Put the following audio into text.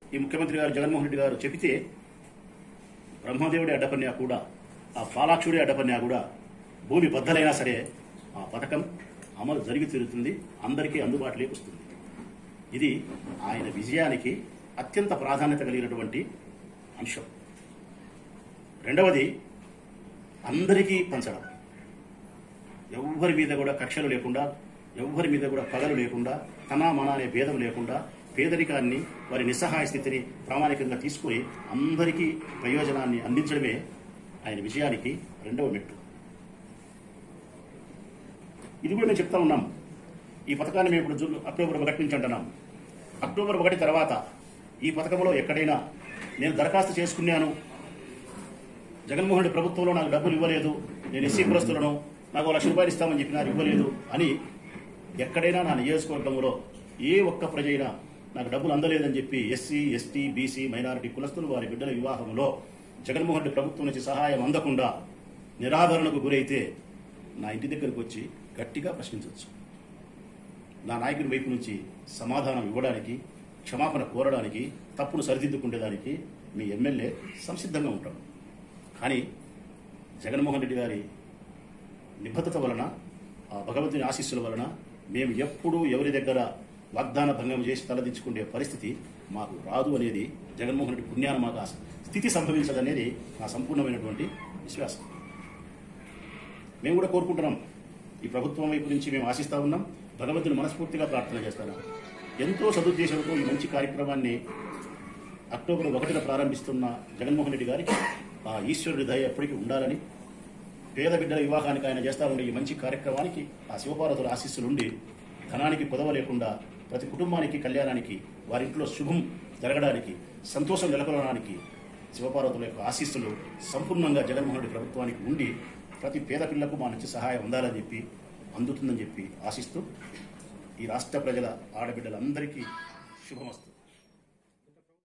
ఈ ముఖ్యమంత్రి గారు జగన్మోహన్ రెడ్డి గారు చెబితే బ్రహ్మదేవుడి అడ్డపన్యా కూడా ఆ పాలాక్షుడి అడ్డపన్యా కూడా భూమి బద్దలైనా సరే ఆ పథకం అమలు జరిగి తీరుతుంది అందరికీ అందుబాటులోకి వస్తుంది ఇది ఆయన విజయానికి అత్యంత ప్రాధాన్యత కలిగినటువంటి అంశం రెండవది అందరికీ పంచడం ఎవ్వరి మీద కూడా కక్షలు లేకుండా ఎవ్వరి మీద కూడా పగలు లేకుండా తన మన అనే భేదం లేకుండా పేదరికాన్ని వారి నిస్సహాయ స్థితిని ప్రామాణికంగా తీసుకుని అందరికీ ప్రయోజనాన్ని అందించడమే ఆయన విజయానికి రెండవ మెట్టు ఇది కూడా మేము చెప్తా ఉన్నాం ఈ పథకాన్ని మేము ఇప్పుడు జూన్ అక్టోబర్ ఒకటి నుంచి అంటున్నాం అక్టోబర్ ఒకటి తర్వాత ఈ పథకంలో ఎక్కడైనా నేను దరఖాస్తు చేసుకున్నాను జగన్మోహన్ రెడ్డి ప్రభుత్వంలో నాకు డబ్బులు ఇవ్వలేదు నేను ఎస్సీ కులస్తులను నాకు ఓ లక్ష రూపాయలు ఇస్తామని చెప్పినారు ఇవ్వలేదు అని ఎక్కడైనా నా నియోజకవర్గంలో ఏ ఒక్క ప్రజైనా నాకు డబ్బులు అందలేదని చెప్పి ఎస్సీ ఎస్టీ బీసీ మైనారిటీ కులస్తులు వారి బిడ్డల వివాహంలో జగన్మోహన్ రెడ్డి ప్రభుత్వం నుంచి సహాయం అందకుండా నిరాదరణకు గురైతే నా ఇంటి దగ్గరకు వచ్చి గట్టిగా ప్రశ్నించవచ్చు నా నాయకుని వైపు నుంచి సమాధానం ఇవ్వడానికి క్షమాపణ కోరడానికి తప్పును సరిదిద్దుకునేదానికి మీ ఎమ్మెల్యే సంసిద్ధంగా ఉంటాడు కానీ జగన్మోహన్ రెడ్డి గారి నిబద్ధత వలన ఆ భగవంతుని ఆశీస్సుల వలన మేము ఎప్పుడూ ఎవరి దగ్గర వాగ్దాన భంగం చేసి తలదించుకునే పరిస్థితి మాకు రాదు అనేది జగన్మోహన్ రెడ్డి పుణ్యాన మాకు ఆ స్థితి సంభవించదనేది నా సంపూర్ణమైనటువంటి విశ్వాసం మేము కూడా కోరుకుంటున్నాం ఈ ప్రభుత్వం వైపు నుంచి మేము ఆశిస్తా ఉన్నాం భగవంతుని మనస్ఫూర్తిగా ప్రార్థన చేస్తున్నాం ఎంతో సదుద్దేశంతో ఈ మంచి కార్యక్రమాన్ని అక్టోబర్ ఒకటిన ప్రారంభిస్తున్న జగన్మోహన్ రెడ్డి గారికి ఆ ఈశ్వరుడి దయ ఎప్పటికీ ఉండాలని పేద బిడ్డల వివాహానికి ఆయన చేస్తా ఉండే ఈ మంచి కార్యక్రమానికి ఆ శివపార్వతుల ఆశీస్సులుండి ధనానికి కొదవ లేకుండా ప్రతి కుటుంబానికి కళ్యాణానికి వారింట్లో శుభం జరగడానికి సంతోషం నెలకొనడానికి శివపార్వతుల యొక్క ఆశీస్సులు సంపూర్ణంగా జగన్మోహన్ రెడ్డి ప్రభుత్వానికి ఉండి ప్రతి పేద పిల్లకు మా నుంచి సహాయం అందాలని చెప్పి అందుతుందని చెప్పి ఆశిస్తూ ఈ రాష్ట్ర ప్రజల ఆడబిడ్డలందరికీ శుభమస్తు